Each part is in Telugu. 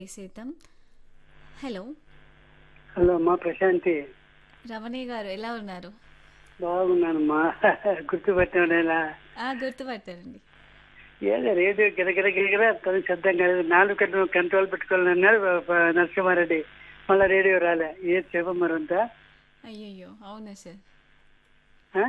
చేసేద్దాం హలో హలో అమ్మా ప్రశాంతి రమణి గారు ఎలా ఉన్నారు బాగున్నానమ్మా గుర్తుపట్టానేలా ఆ గుర్తుపట్టారండి ఏదో రేడియో గిరగిర గిరగిర తను శబ్దం కాలేదు నాలుగు కంట్రోల్ కంట్రోల్ పెట్టుకోవాలని అన్నారు ప- ప- నరసింహారెడ్డి మళ్ళీ రేడియో రాలే ఏది చెప్పమరంతా అయ్యయ్యో అవునా సార్ ఆ?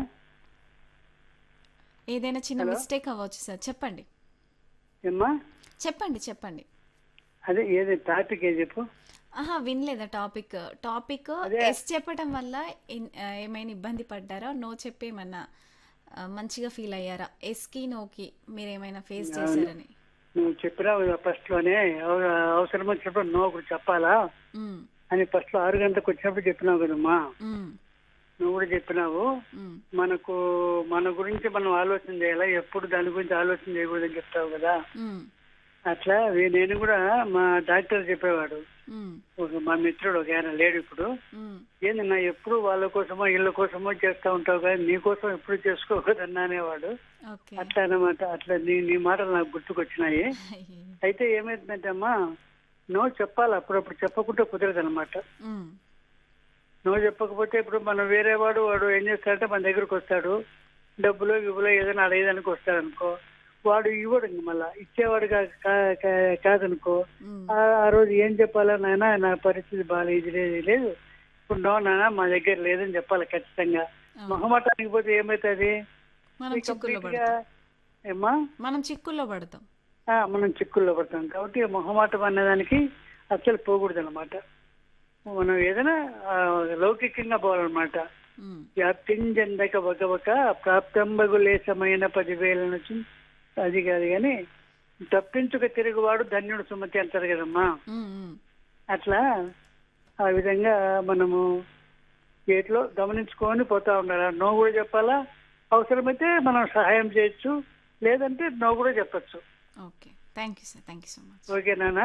ఏదైనా చిన్న మిస్టేక్ అవ్వచ్చు సార్ చెప్పండి ఏమ్మా చెప్పండి చెప్పండి అదే ఏది టాపిక్ ఏ చెప్పు ఆహా వినలేదా టాపిక్ టాపిక్ అదే. ఎస్ చెప్పడం వల్ల ఇన్- ఆ, ఏమైనా ఇబ్బంది పడ్డారా నో చెప్పి ఏమన్నా ఆ, మంచిగా ఫీల్ అయ్యారా ఎస్కి నోకి మీరు ఏమైనా ఫేస్ చేశారని నువ్వు చెప్పినావు ఫస్ట్ లోనే అవ- అవసరం వచ్చినప్పుడు నో ఒకటి చెప్పాలా ఉమ్, అని ఫస్ట్ లో ఆరు గంటలకు వచ్చినప్పుడు చెప్పినావు కదమ్మా ఉమ్, నువ్వు కూడా చెప్పినావు ఉమ్, మనకు మన గురించి మనం ఆలోచన చేయాలా ఎప్పుడు దాని గురించి ఆలోచన చేయకూడదని చెప్తావు కదా ఉమ్, అట్లా వీ- నేను కూడా మా డాక్టర్ చెప్పేవాడు ఉమ్, ఒక మా మిత్రుడు ఒక ఆయన లేడు ఇప్పుడు ఉమ్, ఏంది నా ఎప్పుడు వాళ్ళ కోసమో ఇళ్ళ కోసమో చేస్తా ఉంటావు కానీ నీ కోసం ఎప్పుడు చేసుకోకూడదన్నా అనేవాడు ఓకే అట్లా అన్నమాట అట్లా నీ నీ మాటలు నాకు గుర్తుకొచ్చినాయి అయ్యయ్యో. అయితే ఏమైందంటే అమ్మా నో చెప్పాలి అప్పుడప్పుడు చెప్పకుంటే కుదరదు అనమాట ఉమ్, నో చెప్పకపోతే ఇప్పుడు మనం వేరే వాడు వాడు ఏం చేస్తాడంటే మన దగ్గరకు వస్తాడు డబ్బులు గిబ్బులు ఏదైనా అడగదానికి వస్తాడు అనుకో వాడు ఇవ్వడు ఇంక మళ్ళా ఇచ్చేవాడు కా- కా- కా- కాదనుకో ఉమ్, ఆ ఆ రోజు ఏం చెప్పాలా నాయన నా పరిస్థితి బాగాలేదు ఇది లేదు ఇది లేదు ఇప్పుడు నో నాన్న మా దగ్గర లేదని చెప్పాలి ఖచ్చితంగా అవును. మొహమాటానికి పోతే ఏమవుతుంది మనం చిక్కుల్లో కంప్లీట్ గా పడతాం ఏమ్మా మనం చిక్కుల్లో పడతాం ఆ, మనం చిక్కుల్లో పడతాం కాబట్టి మొహమాటం అన్నదానికి అసలు పోకూడదు అనమాట మనం ఏదైనా ఆ, లౌకికంగా పోవాలన్నమాట ఉమ్, వ్యాప్తించందక ఒక ఒక ప్రాప్తంబగు లేసమైన పదివేల నుంచి అది కాదు కానీ తప్పించుక తిరుగువాడు ధన్యుడు సుమతి అంటారు కదమ్మా ఉమ్, ఉమ్, అట్లా ఆ విధంగా మనము గేట్లో గమనించుకొని పోతా ఉండాలి నో కూడా చెప్పాలా అవసరమైతే మనం సహాయం చేయొచ్చు లేదంటే నో కూడా చెప్పచ్చు okay thank you sir thank you so much ఓకేనా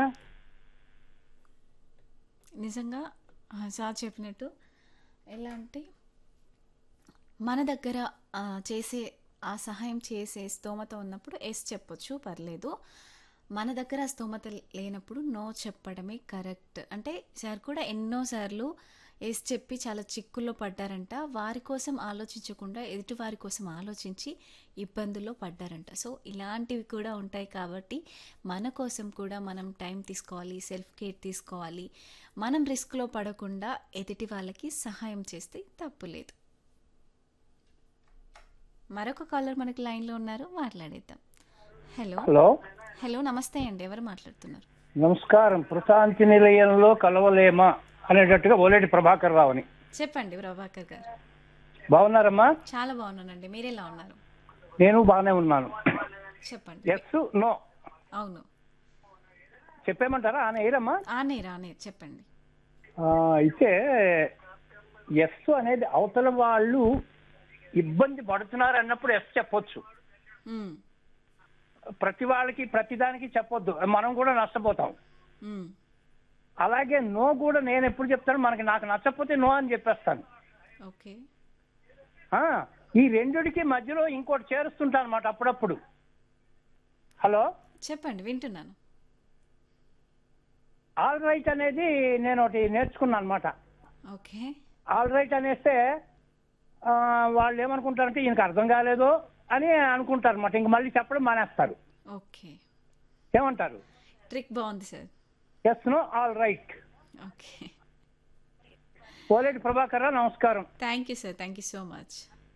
నిజంగా ఆ, సార్ చెప్పినట్టు ఎలా అంటే మన దగ్గర ఆ, చేసే ఆ సహాయం చేసే స్తోమత ఉన్నప్పుడు ఎస్ చెప్పొచ్చు పర్లేదు మన దగ్గర ఆ స్తోమత లేనప్పుడు నో చెప్పడమే కరెక్ట్ అంటే సార్ కూడా ఎన్నోసార్లు ఎస్ చెప్పి చాలా చిక్కుల్లో పడ్డారంట వారి కోసం ఆలోచించకుండా ఎదుటి వారి కోసం ఆలోచించి ఇబ్బందుల్లో పడ్డారంట సో ఇలాంటివి కూడా ఉంటాయి కాబట్టి మన కోసం కూడా మనం టైం తీసుకోవాలి సెల్ఫ్ కేర్ తీసుకోవాలి మనం రిస్క్లో పడకుండా ఎదుటి వాళ్ళకి సహాయం చేస్తే తప్పు లేదు మరొక కాలర్ మనకి లైన్లో ఉన్నారు మాట్లాడేద్దాం హలో హలో హలో నమస్తే అండి ఎవరు మాట్లాడుతున్నారు నమస్కారం ప్రశాంతి నిలయంలో కలవలేమా అనేటట్టుగా ఓలేటి ప్రభాకర్ రావుని చెప్పండి ప్రభాకర్ గారు బాగున్నారమ్మా చాలా బాగున్నానండి మీరు ఎలా ఉన్నారు నేను బాగానే ఉన్నాను చెప్పండి ఎస్ నో అవును చెప్పేమంటారా ఆయన ఏరమ్మా ఆనే రానే చెప్పండి అయితే ఎస్ అనేది అవతల వాళ్ళు ఇబ్బంది పడుతున్నారు అన్నప్పుడు ఎస్ చెప్పొచ్చు ఉమ్, ప్రతి వాళ్ళకి ప్రతి దానికి చెప్పొద్దు మనం కూడా నష్టపోతాం ఉమ్, అలాగే నో కూడా నేను ఎప్పుడు చెప్తాను మనకి నాకు నచ్చకపోతే నో అని చెప్పేస్తాను ఓకే ఆ, ఈ రెండిటికి మధ్యలో ఇంకోటి చేరుస్తుంటా అనమాట అప్పుడప్పుడు హలో చెప్పండి వింటున్నాను ఆల్ రైట్ అనేది నేను ఒకటి నేర్చుకున్నాను అనమాట ఓకే ఆల్ రైట్ అనేస్తే ఆ, వాళ్ళు ఏమనుకుంటారంటే ఈయనకు అర్థం కాలేదు అని అనుకుంటారు అనమాట ఇంక మళ్ళీ చెప్పడం మానేస్తారు ఓకే ఏమంటారు ట్రిక్ బాగుంది sir yes no all right okay Poleti Prabhakar Rao, నమస్కారం thank you sir thank you so much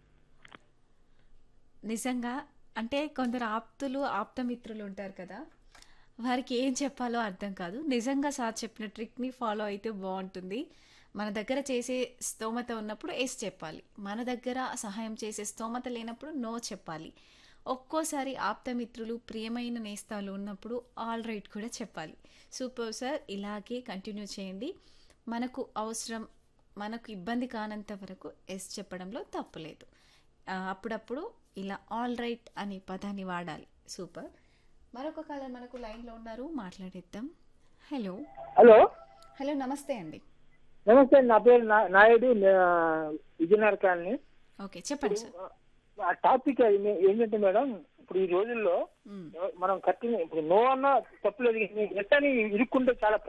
నిజంగా అంటే కొందరు ఆప్తులు ఆప్తమిత్రులు ఉంటారు కదా వారికి ఏం చెప్పాలో అర్థం కాదు నిజంగా సార్ చెప్పిన ట్రిక్ని ఫాలో అయితే బాగుంటుంది మన దగ్గర చేసే స్తోమత ఉన్నప్పుడు ఎస్ చెప్పాలి మన దగ్గర సహాయం చేసే స్తోమత లేనప్పుడు నో చెప్పాలి ఒక్కోసారి ఆప్తమిత్రులు ప్రియమైన నేస్తాలు ఉన్నప్పుడు ఆల్ రైట్ కూడా చెప్పాలి సూపర్ సార్ ఇలాగే కంటిన్యూ చేయండి మనకు అవసరం మనకు ఇబ్బంది కానంత వరకు ఎస్ చెప్పడంలో తప్పులేదు ఆ, అప్పుడప్పుడు ఇలా ఆల్ రైట్ అనే పదాన్ని వాడాలి సూపర్ మరొక కాలం మనకు లైన్లో ఉన్నారు మాట్లాడేద్దాం హలో హలో హలో నమస్తే అండి నమస్తే నా పేరు నా- నాయుడు నే- విజయనగర్ కాలనీ ఓకే చెప్పండి సార్ ఆ టాపిక్ అది మే- ఏంటంటే మేడం ఇప్పుడు ఈ రోజుల్లో ఉమ్. మనం కట్టిన ఇప్పుడు నో అన్న తప్పులేదు కానీ ఎస్ అని ఇరుక్కుంటే చాలా